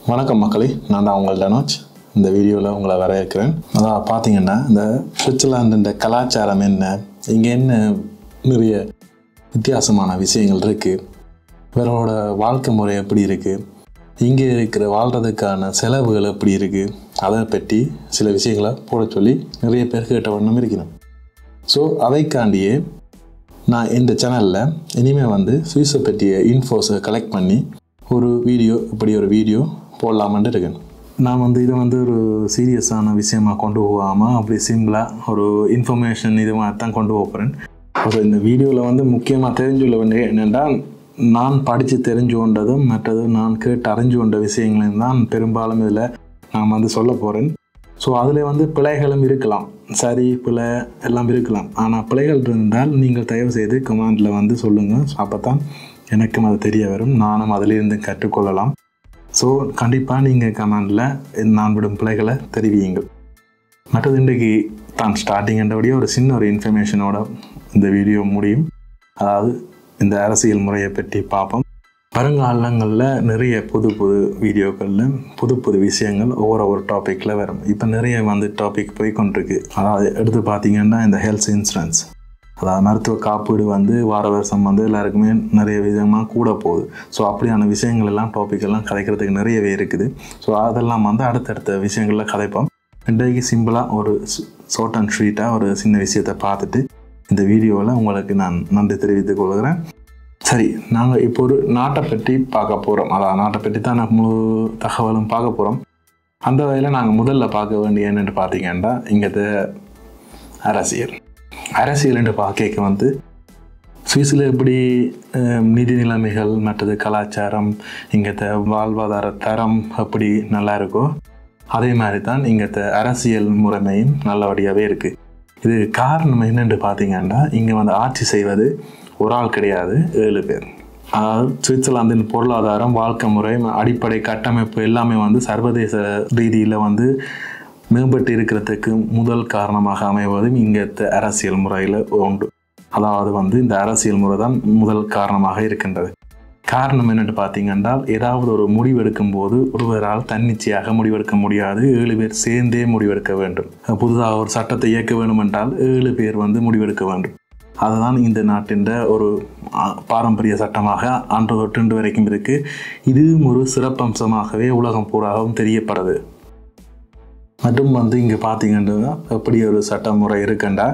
வணக்கம் மக்களே நான் தான் உங்கள் தனோஜ் இந்த வீடியோவில் உங்களை வரவேற்கிறேன் அதான் பார்த்தீங்கன்னா இந்த சுவிட்சர்லாண்டுன்ற கலாச்சாரம் என்ன இங்கே என்ன நிறைய வித்தியாசமான விஷயங்கள் இருக்குது இவரோட வாழ்க்கை முறை எப்படி இருக்குது இங்கே இருக்கிற வாழ்கிறதுக்கான செலவுகள் எப்படி இருக்குது அதை பற்றி சில விஷயங்களை போட சொல்லி நிறைய பேர் கேட்ட வண்ணம் இருக்கணும் ஸோ அவைக்காண்டியே நான் இந்த சேனலில் இனிமேல் வந்து சுவிஸை பற்றிய இன்ஃபோஸை கலெக்ட் பண்ணி ஒரு வீடியோ இப்படி ஒரு வீடியோ போடலாமான்ட்டு இருக்கேன் நான் வந்து இதை வந்து ஒரு சீரியஸான விஷயமா கொண்டு போகாமல் அப்படி சிம்பிளாக ஒரு இன்ஃபர்மேஷன் இது மாதிரி தான் கொண்டு போகிறேன் ஸோ இந்த வீடியோவில் வந்து முக்கியமாக தெரிஞ்சுள்ள வேண்டிய என்னென்றால் நான் படித்து தெரிஞ்சு கொண்டதும் மற்றது நான் கேட்டு அறிஞ்சு கொண்ட விஷயங்களையும் தான் பெரும்பாலும் இதில் நான் வந்து சொல்ல போகிறேன் ஸோ அதில் வந்து பிழைகளும் இருக்கலாம் சரி பிழை எல்லாம் இருக்கலாம் ஆனால் பிழைகள் இருந்தால் நீங்கள் தயவு செய்து கமாண்டில் வந்து சொல்லுங்கள் அப்போ தான் எனக்கும் அது தெரிய வரும் நானும் அதிலிருந்து கற்றுக்கொள்ளலாம் ஸோ கண்டிப்பாக நீங்கள் கமெண்டில் நான் விடும் பிழைகளை தெரிவியுங்கள் மற்றது இன்றைக்கு தான் ஸ்டார்டிங் என்றபடியே ஒரு சின்ன ஒரு இன்ஃபர்மேஷனோட இந்த வீடியோ முடியும் அதாவது இந்த அரசியல் முறையை பற்றி பார்ப்போம் வருங்காலங்களில் நிறைய புது புது வீடியோக்களில் புது புது விஷயங்கள் ஒவ்வொரு ஒரு டாப்பிக்கில் வரும் இப்போ நிறைய வந்து டாபிக் போய் கொண்டிருக்கு அதாவது எடுத்து பார்த்தீங்கன்னா இந்த ஹெல்த் இன்சூரன்ஸ் அதாவது மருத்துவ காப்பீடு வந்து வார வருஷம் வந்து எல்லாருக்குமே நிறைய விதமாக கூட போகுது ஸோ அப்படியான விஷயங்கள் எல்லாம் டாபிக் எல்லாம் கதைக்கிறதுக்கு நிறையவே இருக்குது ஸோ அதெல்லாம் வந்து அடுத்தடுத்த விஷயங்களில் கதைப்போம் இன்றைக்கு சிம்பிளாக ஒரு ஷார்ட் அண்ட் ஸ்வீட்டாக ஒரு சின்ன விஷயத்தை பார்த்துட்டு இந்த வீடியோவில் உங்களுக்கு நான் நன்றி தெரிவித்துக் கொள்கிறேன் சரி நாங்கள் இப்போ ஒரு நாட்டை பற்றி பார்க்க போகிறோம் அதான் நாட்டை பற்றி தான் நான் முழு தகவலும் பார்க்க போகிறோம் அந்த வகையில் நாங்கள் முதல்ல பார்க்க வேண்டிய என்னென்னு பார்த்தீங்கன்னா இங்கത്തെ அரசியல் அரசியல் என்று பார்க்க வந்து சுவிஸில் எப்படி நிதி நிலைமைகள் மற்றது கலாச்சாரம் இங்கத்த வாழ்வாதார தரம் எப்படி நல்லா இருக்கோ அதே மாதிரி தான் இங்கத்த அரசியல் முறைமையும் நல்லபடியாகவே இருக்குது இது காரணம் என்னென்று பார்த்தீங்கன்னா இங்கே வந்து ஆட்சி செய்வது ஒரு ஆள் கிடையாது ஏழு பேர் அதாவது சுவிட்சர்லாந்தின் பொருளாதாரம் வாழ்க்கை முறை அடிப்படை கட்டமைப்பு எல்லாமே வந்து சர்வதேச ரீதியில் வந்து மேம்பட்டு இருக்கிறதுக்கு முதல் காரணமாக அமைவதும் இங்கத்த அரசியல் முறையில் உண்டு அதாவது வந்து இந்த அரசியல் முறை தான் முதல் காரணமாக இருக்கின்றது காரணம் என்னென்னு பார்த்தீங்கன்னா ஏதாவது ஒரு முடிவெடுக்கும் போது ஒருவரால் தன்னிச்சையாக முடிவெடுக்க முடியாது ஏழு பேர் சேர்ந்தே முடிவெடுக்க வேண்டும் புதுதாக ஒரு சட்டத்தை இயக்க வேண்டும் என்றால் ஏழு பேர் வந்து முடிவெடுக்க வேண்டும் அதுதான் இந்த நாட்டின் ஒரு பாரம்பரிய சட்டமாக அன்று தொட்டு வரைக்கும் இருக்குது இதுவும் ஒரு சிறப்பம்சமாகவே உலகம் பூராகவும் தெரியப்படுது மற்றும் வந்து இங்கே பார்த்தீங்கன்னா எப்படி ஒரு சட்டமுறை இருக்குண்டா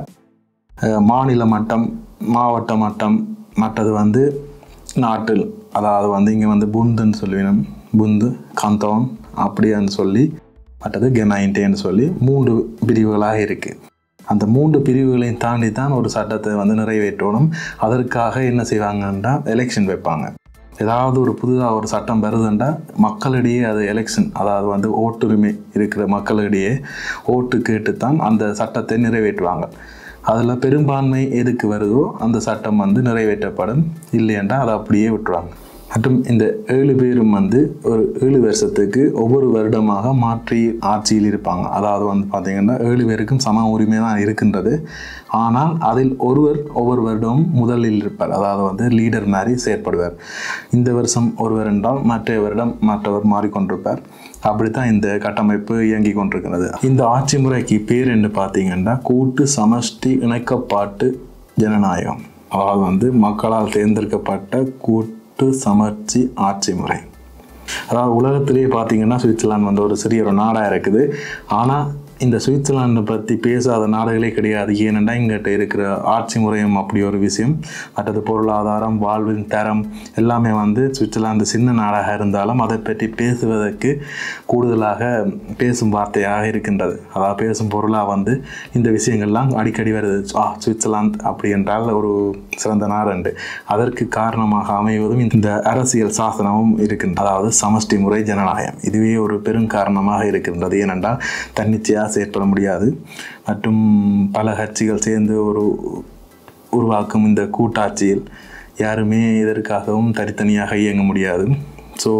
மாநில மட்டம் மாவட்ட மட்டம் மற்றது வந்து நாட்டில் அதாவது வந்து இங்கே வந்து புந்துன்னு சொல்லுவினோம் புந்து கந்தோன் அப்படின்னு சொல்லி மற்றது கெமைன்டேன்னு சொல்லி மூன்று பிரிவுகளாக இருக்குது அந்த மூன்று பிரிவுகளையும் தாண்டி தான் ஒரு சட்டத்தை வந்து நிறைவேற்றணும் அதற்காக என்ன செய்வாங்கன்னா எலெக்ஷன் வைப்பாங்க ஏதாவது ஒரு புதுதாக ஒரு சட்டம் வருதுண்டா மக்களிடையே அது எலெக்ஷன் அதாவது வந்து ஓட்டுரிமை இருக்கிற மக்களிடையே ஓட்டு கேட்டு தான் அந்த சட்டத்தை நிறைவேற்றுவாங்க அதில் பெரும்பான்மை எதுக்கு வருதோ அந்த சட்டம் வந்து நிறைவேற்றப்படும் இல்லையென்றா அதை அப்படியே விட்டுருவாங்க மற்றும் இந்த ஏழு பேரும் வந்து ஒரு ஏழு வருஷத்துக்கு ஒவ்வொரு வருடமாக மாற்றி ஆட்சியில் இருப்பாங்க அதாவது வந்து பார்த்திங்கன்னா ஏழு பேருக்கும் சம உரிமை தான் இருக்கின்றது ஆனால் அதில் ஒருவர் ஒவ்வொரு வருடமும் முதலில் இருப்பார் அதாவது வந்து லீடர் மாதிரி செயற்படுவார் இந்த வருஷம் ஒருவர் என்றால் மற்ற வருடம் மற்றவர் மாறிக்கொண்டிருப்பார் அப்படித்தான் இந்த கட்டமைப்பு இயங்கி கொண்டிருக்கிறது இந்த ஆட்சி முறைக்கு பேர் என்று பார்த்தீங்கன்னா கூட்டு சமஷ்டி இணைக்கப்பாட்டு ஜனநாயகம் அதாவது வந்து மக்களால் தேர்ந்தெடுக்கப்பட்ட கூட்டு கூட்டு சமர்ச்சி ஆட்சி முறை அதாவது உலகத்திலேயே பார்த்தீங்கன்னா சுவிட்சர்லாந்து வந்து ஒரு சிறிய ஒரு நாடாக இருக்குது ஆனால் இந்த சுவிட்சர்லாண்டை பற்றி பேசாத நாடுகளே கிடையாது ஏனெண்டா இங்கிட்ட இருக்கிற ஆட்சி முறையும் அப்படி ஒரு விஷயம் மற்றது பொருளாதாரம் வாழ்வின் தரம் எல்லாமே வந்து சுவிட்சர்லாந்து சின்ன நாடாக இருந்தாலும் அதை பற்றி பேசுவதற்கு கூடுதலாக பேசும் வார்த்தையாக இருக்கின்றது அதாவது பேசும் பொருளாக வந்து இந்த விஷயங்கள்லாம் அடிக்கடி வருது ஆ சுவிட்சர்லாந்து அப்படி என்றால் ஒரு சிறந்த நாடு அதற்கு காரணமாக அமைவதும் இந்த அரசியல் சாசனமும் இருக்கின்றது அதாவது சமஷ்டி முறை ஜனநாயகம் இதுவே ஒரு பெரும் காரணமாக இருக்கின்றது ஏனென்றால் தன்னிச்சையாக செயற்பட முடியாது மற்றும் பல கட்சிகள் சேர்ந்து ஒரு உருவாக்கும் இந்த கூட்டாட்சியில் யாருமே இதற்காகவும் தனித்தனியாக இயங்க முடியாது ஸோ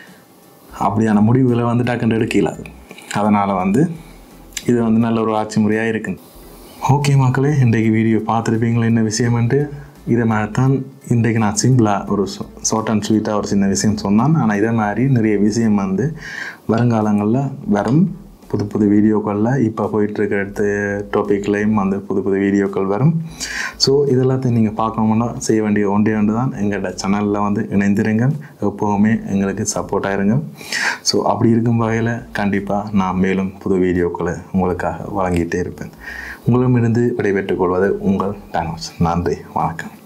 அப்படியான முடிவுகளை வந்து டக்குன்னு எடுக்கலாது அதனால் வந்து இது வந்து நல்ல ஒரு ஆட்சி முறையாக இருக்குது ஓகே மக்களே இன்றைக்கு வீடியோ பார்த்துருப்பீங்களா என்ன விஷயம்ன்ட்டு இதே மாதிரி தான் இன்றைக்கு நான் சிம்பிளாக ஒரு ஷார்ட் அண்ட் ஸ்வீட்டாக ஒரு சின்ன விஷயம் சொன்னான் ஆனால் இதே மாதிரி நிறைய விஷயம் வந்து வருங்காலங்களில் வரும் புது புது வீடியோக்களில் இப்போ போயிட்டுருக்க அடுத்த டாப்பிக்லேயும் வந்து புது புது வீடியோக்கள் வரும் ஸோ இதெல்லாத்தையும் நீங்கள் பார்க்கணும்னா செய்ய வேண்டிய ஒன்றே ஒன்று தான் எங்களோட சேனலில் வந்து இணைந்திருங்கள் எப்போவுமே எங்களுக்கு சப்போர்ட்டாக இருங்க ஸோ அப்படி இருக்கும் வகையில் கண்டிப்பாக நான் மேலும் புது வீடியோக்களை உங்களுக்காக வழங்கிட்டே இருப்பேன் உங்களிடமிருந்து விடைபெற்றுக் கொள்வது உங்கள் டானோஸ் நன்றி வணக்கம்